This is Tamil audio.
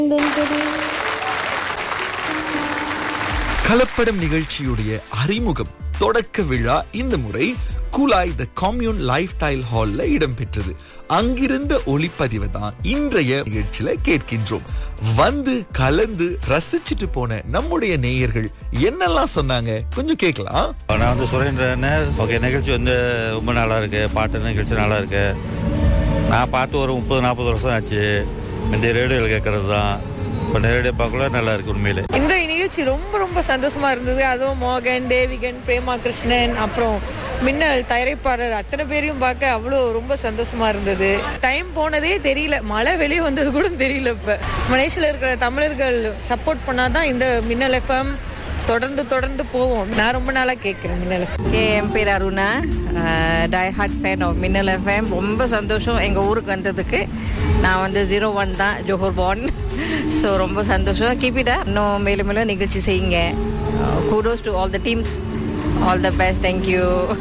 கலப்படம் நிகழ்ச்சியுடைய அறிமுகம் தொடக்க விழா இந்த முறை குலாய் த கம்யூன் லைஃப் ஸ்டைல் ஹால்ல இடம்பெற்றது அங்கிருந்த ஒளிப்பதிவை தான் இன்றைய நிகழ்ச்சியில கேட்கின்றோம் வந்து கலந்து ரசிச்சுட்டு போன நம்முடைய நேயர்கள் என்னெல்லாம் சொன்னாங்க கொஞ்சம் கேட்கலாம் நான் வந்து சுரேந்திரன் ஓகே நிகழ்ச்சி வந்து ரொம்ப நல்லா இருக்கு பாட்டு நிகழ்ச்சி நல்லா இருக்கு நான் பாட்டு ஒரு முப்பது நாற்பது வருஷம் ஆச்சு இந்த ரேடியோவில் கேட்கறது தான் இப்போ நேரடியாக பார்க்கல நல்லா இருக்கு உண்மையிலே இந்த நிகழ்ச்சி ரொம்ப ரொம்ப சந்தோஷமா இருந்தது அதுவும் மோகன் தேவிகன் பிரேமா கிருஷ்ணன் அப்புறம் மின்னல் தயாரிப்பாளர் அத்தனை பேரையும் பார்க்க அவ்வளோ ரொம்ப சந்தோஷமா இருந்தது டைம் போனதே தெரியல மழை வெளியே வந்தது கூட தெரியல இப்ப மலேசியால இருக்கிற தமிழர்கள் சப்போர்ட் பண்ணாதான் இந்த மின்னல் எஃப்எம் தொடர்ந்து தொடர்ந்து போவோம் நான் ரொம்ப நாளா கேட்கிறேன் மின்னல் FM. ஏ, என் பேர் Aruna die hard fan of Minnal FM ரொம்ப சந்தோஷம் எங்கள் ஊருக்கு வந்ததுக்கு நான் வந்து ஜீரோ ஒன் தான் ஜோஹர் பான் ஸோ ரொம்ப சந்தோஷம் கீப்பிடா இன்னும் மேலும் மேலும் நிகழ்ச்சி செய்யுங்க kudos to all the teams all the best thank you